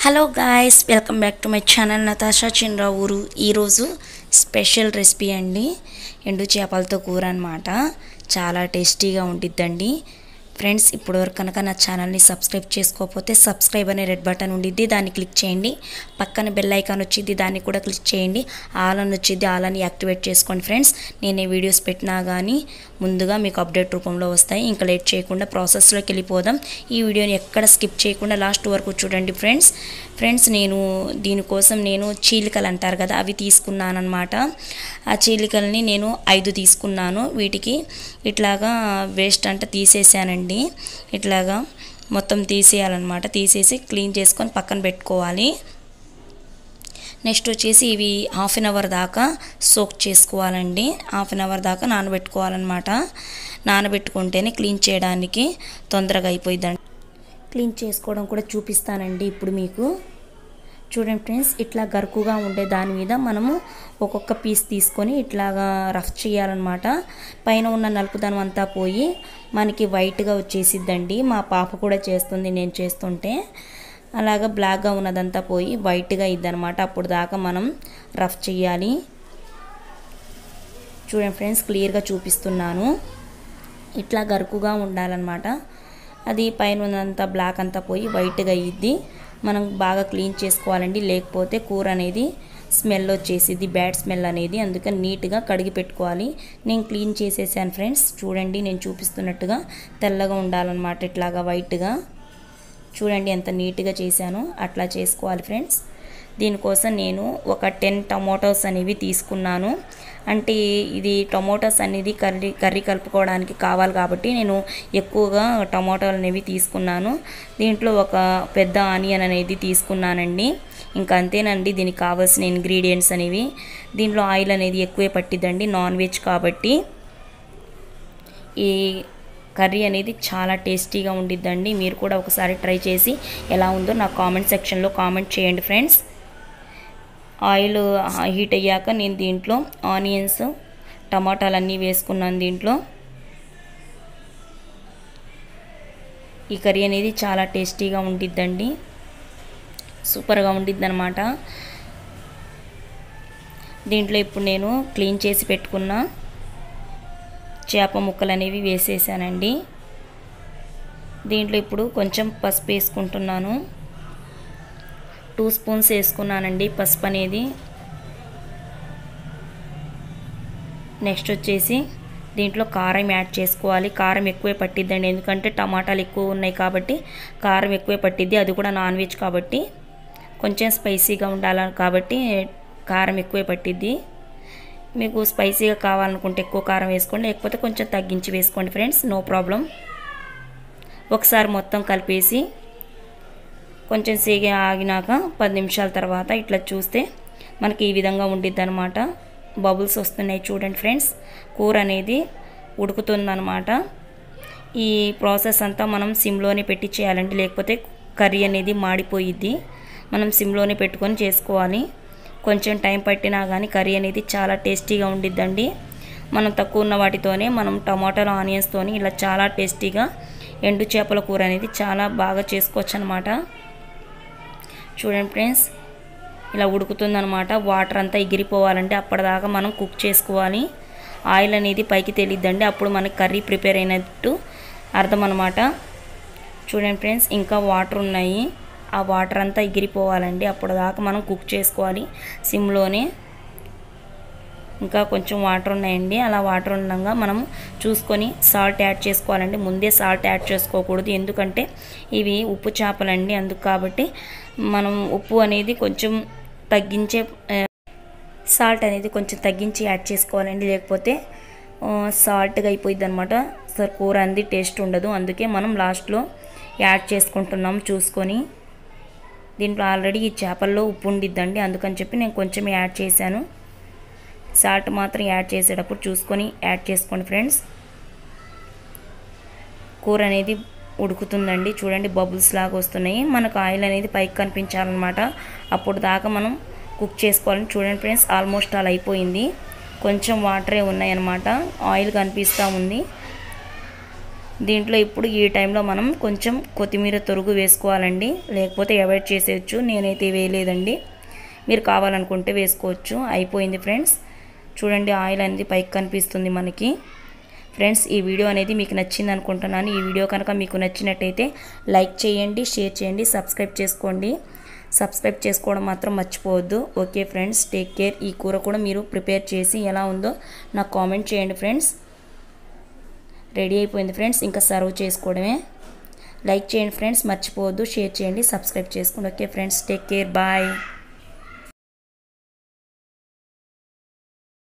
hello guys welcome back to my channel Natasha చిన్రా ఊరు ఈరోజు స్పెషల్ రెసిపీ అండి ఎండు చేపలతో కూర అనమాట చాలా టేస్టీగా ఉండిద్దండి ఫ్రెండ్స్ ఇప్పటివరకు కనుక నా ఛానల్ని సబ్స్క్రైబ్ చేసుకోకపోతే సబ్స్క్రైబ్ అనే రెడ్ బటన్ ఉండిద్ది దాన్ని క్లిక్ చేయండి పక్కన బెల్ ఐకాన్ వచ్చింది దాన్ని కూడా క్లిక్ చేయండి ఆల్ అని వచ్చింది ఆల్ అని యాక్టివేట్ చేసుకోండి ఫ్రెండ్స్ నేను ఏ వీడియోస్ పెట్టినా కానీ ముందుగా మీకు అప్డేట్ రూపంలో వస్తాయి ఇంకా లేట్ చేయకుండా ప్రాసెస్లోకి వెళ్ళిపోదాం ఈ వీడియోని ఎక్కడ స్కిప్ చేయకుండా లాస్ట్ వరకు చూడండి ఫ్రెండ్స్ ఫ్రెండ్స్ నేను దీనికోసం నేను చీలికలు అంటారు కదా అవి తీసుకున్నాను అనమాట ఆ చీలికల్ని నేను ఐదు తీసుకున్నాను వీటికి ఇట్లాగా వేస్ట్ అంటే తీసేసానండి ఇట్లాగా మొత్తం తీసేయాలన్నమాట తీసేసి క్లీన్ చేసుకొని పక్కన పెట్టుకోవాలి నెక్స్ట్ వచ్చేసి ఇవి హాఫ్ అన్ అవర్ దాకా సోక్ చేసుకోవాలండి హాఫ్ అన్ అవర్ దాకా నానబెట్టుకోవాలన్నమాట నానబెట్టుకుంటేనే క్లీన్ చేయడానికి తొందరగా అయిపోయిందండి క్లీన్ చేసుకోవడం కూడా చూపిస్తానండి ఇప్పుడు మీకు చూడండి ఫ్రెండ్స్ ఇట్లా గరుకుగా ఉండే దాని మీద మనము ఒక్కొక్క పీస్ తీసుకొని ఇట్లాగా రఫ్ చేయాలన్నమాట పైన ఉన్న నలుపుదనం అంతా పోయి మనకి వైట్గా వచ్చేసిద్దండి మా పాప కూడా చేస్తుంది నేను చేస్తుంటే అలాగా బ్లాక్గా ఉన్నదంతా పోయి వైట్గా ఇద్దనమాట అప్పుడు దాకా మనం రఫ్ చేయాలి చూడండి ఫ్రెండ్స్ క్లియర్గా చూపిస్తున్నాను ఇట్లా గరుకుగా ఉండాలన్నమాట అది పైన ఉన్నంత బ్లాక్ అంతా పోయి వైట్గా అయ్యిద్ది మనం బాగా క్లీన్ చేసుకోవాలండి లేకపోతే కూర అనేది స్మెల్ వచ్చేసిద్ది బ్యాడ్ స్మెల్ అనేది అందుకని నీట్గా కడిగి పెట్టుకోవాలి నేను క్లీన్ చేసేసాను ఫ్రెండ్స్ చూడండి నేను చూపిస్తున్నట్టుగా తెల్లగా ఉండాలన్నమాట ఇట్లాగా వైట్గా చూడండి ఎంత నీట్గా చేశాను అట్లా చేసుకోవాలి ఫ్రెండ్స్ దీనికోసం నేను ఒక టెన్ టమోటోస్ అనేవి తీసుకున్నాను అంటే ఇది టమోటాస్ అనేది కర్రీ కర్రీ కలుపుకోవడానికి కావాలి కాబట్టి నేను ఎక్కువగా టమోటాలు అనేవి తీసుకున్నాను దీంట్లో ఒక పెద్ద ఆనియన్ అనేది తీసుకున్నానండి ఇంకా అంతేనండి దీనికి కావాల్సిన ఇంగ్రీడియంట్స్ అనేవి దీంట్లో ఆయిల్ అనేది ఎక్కువే పట్టిద్దండి నాన్ వెజ్ కాబట్టి ఈ కర్రీ అనేది చాలా టేస్టీగా ఉండిద్దండి మీరు కూడా ఒకసారి ట్రై చేసి ఎలా ఉందో నాకు కామెంట్ సెక్షన్లో కామెంట్ చేయండి ఫ్రెండ్స్ ఆయిల్ హీట్ అయ్యాక నేను దీంట్లో ఆనియన్స్ టమాటాలు అన్నీ వేసుకున్నాను దీంట్లో ఈ కర్రీ అనేది చాలా టేస్టీగా ఉండిద్దండి సూపర్గా ఉండిద్ది అనమాట దీంట్లో ఇప్పుడు నేను క్లీన్ చేసి పెట్టుకున్న చేప ముక్కలు అనేవి వేసేసానండి దీంట్లో ఇప్పుడు కొంచెం పసుపు వేసుకుంటున్నాను టూ స్పూన్స్ వేసుకున్నానండి పసుపు అనేది నెక్స్ట్ వచ్చేసి దీంట్లో కారం యాడ్ చేసుకోవాలి కారం ఎక్కువే పట్టిద్దండి ఎందుకంటే టమాటాలు ఎక్కువ ఉన్నాయి కాబట్టి కారం ఎక్కువే పట్టిద్ది అది కూడా నాన్ వెజ్ కాబట్టి కొంచెం స్పైసీగా ఉండాలని కాబట్టి కారం ఎక్కువే పట్టిద్ది మీకు స్పైసీగా కావాలనుకుంటే ఎక్కువ కారం వేసుకోండి లేకపోతే కొంచెం తగ్గించి వేసుకోండి ఫ్రెండ్స్ నో ప్రాబ్లం ఒకసారి మొత్తం కలిపేసి కొంచెం సేగే ఆగినాక పది నిమిషాల తర్వాత ఇట్లా చూస్తే మనకి ఈ విధంగా ఉండిద్ది అనమాట బబుల్స్ వస్తున్నాయి చూడండి ఫ్రెండ్స్ కూర అనేది ఉడుకుతుందనమాట ఈ ప్రాసెస్ అంతా మనం సిమ్లోనే పెట్టి చేయాలండి లేకపోతే కర్రీ అనేది మాడిపోయిద్ది మనం సిమ్లోనే పెట్టుకొని చేసుకోవాలి కొంచెం టైం పట్టినా కానీ కర్రీ అనేది చాలా టేస్టీగా ఉండిద్దండి మనం తక్కువ ఉన్న వాటితోనే మనం టమాటాలు ఆనియన్స్తోని ఇలా చాలా టేస్టీగా ఎండు చేపల కూర అనేది చాలా బాగా చేసుకోవచ్చు అనమాట చూడండి ఫ్రెండ్స్ ఇలా ఉడుకుతుందనమాట వాటర్ అంతా ఎగిరిపోవాలంటే అప్పటిదాకా మనం కుక్ చేసుకోవాలి ఆయిల్ అనేది పైకి తెలియద్దండి అప్పుడు మనకి కర్రీ ప్రిపేర్ అయినట్టు అర్థం అనమాట చూడండి ఫ్రెండ్స్ ఇంకా వాటర్ ఉన్నాయి ఆ వాటర్ అంతా ఎగిరిపోవాలండి అప్పటిదాకా మనం కుక్ చేసుకోవాలి సిమ్లోనే ఇంకా కొంచెం వాటర్ ఉన్నాయండి అలా వాటర్ ఉండగా మనం చూసుకొని సాల్ట్ యాడ్ చేసుకోవాలండి ముందే సాల్ట్ యాడ్ చేసుకోకూడదు ఎందుకంటే ఇవి ఉప్పు చేపలండి అందుకు కాబట్టి మనం ఉప్పు అనేది కొంచెం తగ్గించే సాల్ట్ అనేది కొంచెం తగ్గించి యాడ్ చేసుకోవాలండి లేకపోతే సాల్ట్గా అయిపోయింది అనమాట సార్ కూర అంది టేస్ట్ ఉండదు అందుకే మనం లాస్ట్లో యాడ్ చేసుకుంటున్నాం చూసుకొని దీంట్లో ఆల్రెడీ ఈ చేపల్లో ఉప్పు ఉండిద్దండి అందుకని చెప్పి నేను కొంచెం యాడ్ చేశాను సాల్ట్ మాత్రం యాడ్ చేసేటప్పుడు చూసుకొని యాడ్ చేసుకోండి ఫ్రెండ్స్ కూర అనేది ఉడుకుతుందండి చూడండి బబుల్స్ లాగా వస్తున్నాయి మనకు ఆయిల్ అనేది పైకి కనిపించాలన్నమాట అప్పుడు దాకా మనం కుక్ చేసుకోవాలని చూడండి ఫ్రెండ్స్ ఆల్మోస్ట్ అలా అయిపోయింది కొంచెం వాటరే ఉన్నాయన్నమాట ఆయిల్ కనిపిస్తూ ఉంది దీంట్లో ఇప్పుడు ఈ టైంలో మనం కొంచెం కొత్తిమీర తొరుగు వేసుకోవాలండి లేకపోతే అవాయిడ్ చేసేయచ్చు నేనైతే వేయలేదండి మీరు కావాలనుకుంటే వేసుకోవచ్చు అయిపోయింది ఫ్రెండ్స్ చూడండి ఆయిల్ అనేది పైకి కనిపిస్తుంది మనకి ఫ్రెండ్స్ ఈ వీడియో అనేది మీకు నచ్చింది అనుకుంటున్నాను ఈ వీడియో కనుక మీకు నచ్చినట్టయితే లైక్ చేయండి షేర్ చేయండి సబ్స్క్రైబ్ చేసుకోండి సబ్స్క్రైబ్ చేసుకోవడం మాత్రం మర్చిపోవద్దు ఓకే ఫ్రెండ్స్ టేక్ కేర్ ఈ కూర కూడా మీరు ప్రిపేర్ చేసి ఎలా ఉందో నాకు కామెంట్ చేయండి ఫ్రెండ్స్ రెడీ అయిపోయింది ఫ్రెండ్స్ ఇంకా సర్వ్ చేసుకోవడమే లైక్ చేయండి ఫ్రెండ్స్ మర్చిపోవద్దు షేర్ చేయండి సబ్స్క్రైబ్ చేసుకోండి okay friends take care bye